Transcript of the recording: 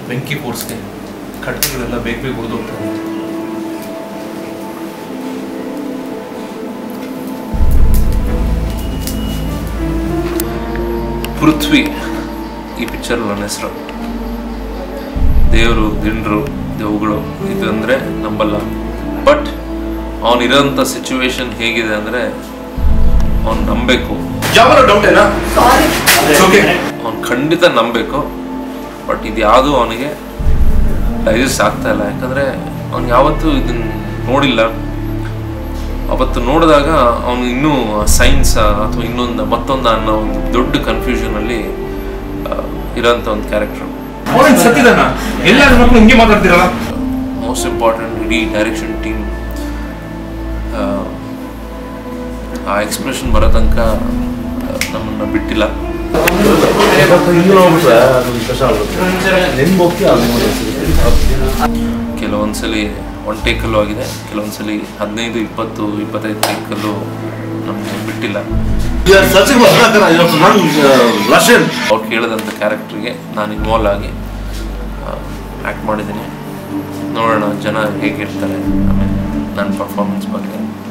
ಬೆಂಕಿ ಫೋರ್ಸ್ಗೆ ಖಡ್ಗಗಳೆಲ್ಲ ಬೇಗ ಬೇಗ ಉರಿದೋಗ್ತವೆ ಪೃಥ್ವಿ ಈ ಪಿಕ್ಚರ್ ನನ್ನ ಹೆಸರು ದೇವರು ದಿಂಡ್ರು ದೇವುಗಳು ಇದು ಅಂದರೆ ನಂಬಲ್ಲ ಬಟ್ ಅವನಿರೋಂಥ ಸಿಚುವೇಶನ್ ಹೇಗಿದೆ ಅಂದರೆ ಅವ್ನು ನಂಬೇಕು ಯಾವಾಗ ಡೌಟ್ ಏನಾ ಓಕೆ ಅವ್ನು ಖಂಡಿತ ನಂಬಬೇಕು ಬಟ್ ಇದು ಯಾವುದೂ ಅವನಿಗೆ ಡೈಜೆಸ್ಟ್ ಆಗ್ತಾ ಇಲ್ಲ ಯಾಕಂದರೆ ಅವ್ನು ಯಾವತ್ತೂ ಇದನ್ನ ನೋಡಿಲ್ಲ ಅವತ್ತು ನೋಡಿದಾಗ ಅವನು ಇನ್ನೂ ಸೈನ್ಸ್ ಅಥವಾ ಇನ್ನೊಂದು ಮತ್ತೊಂದು ಅನ್ನೋ ಒಂದು ದೊಡ್ಡ ಕನ್ಫ್ಯೂಷನಲ್ಲಿ ಇರೋಂಥ ಒಂದು ಕ್ಯಾರೆಕ್ಟರ್ ಅವನೇನ್ ಸತ್ತಿದಾನ ಎಲ್ಲಾರು ಮಕ್ಕಳು ಹಿಂಗೆ ಮಾತಾಡ್ತಿರಲ್ಲ ಮೋಸ್ಟ್ ಇಂಪಾರ್ಟೆಂಟ್ ಇಡೀ ಡೈರೆಕ್ಷನ್ ಟೀಮ್ ಆ ಎಕ್ಸ್ಪ್ರೆಷನ್ ಬರೋ ತನಕ ನಮ್ಮನ್ನು ಬಿಟ್ಟಿಲ್ಲ ಹಿಂಗೆ ನೋಡ್ಬಿಟ್ರೆ ಅದೊಂದು ಸ್ಪೆಷಲ್ ನೆನ್ಬೋಗ್ತಿ ಅಲ್ಲಿ ಕೆಲವೊಂದ್ಸಲಿ ಒನ್ ಟೇಕಲ್ಲೂ ಆಗಿದೆ ಕೆಲವೊಂದ್ಸಲಿ ಹದಿನೈದು ಇಪ್ಪತ್ತು ಇಪ್ಪತ್ತೈದು ಟೇಕಲ್ಲೂ ನಮಗೆ ಬಿಟ್ಟಿಲ್ಲ ಸರ್ಚಿಂಗ್ ರಷ್ಯನ್ ಅವ್ರು ಕೇಳಿದಂಥ ಕ್ಯಾರೆಕ್ಟ್ರಿಗೆ ನಾನು ಇನ್ವಾಲ್ವ್ ಆಗಿ ಆ್ಯಕ್ಟ್ ಮಾಡಿದ್ದೀನಿ ನೋಡೋಣ ಜನ ಹೇಗೆ ಹೇಳ್ತಾರೆ ಆಮೇಲೆ ನನ್ನ ಪರ್ಫಾರ್ಮೆನ್ಸ್ ಬಗ್ಗೆ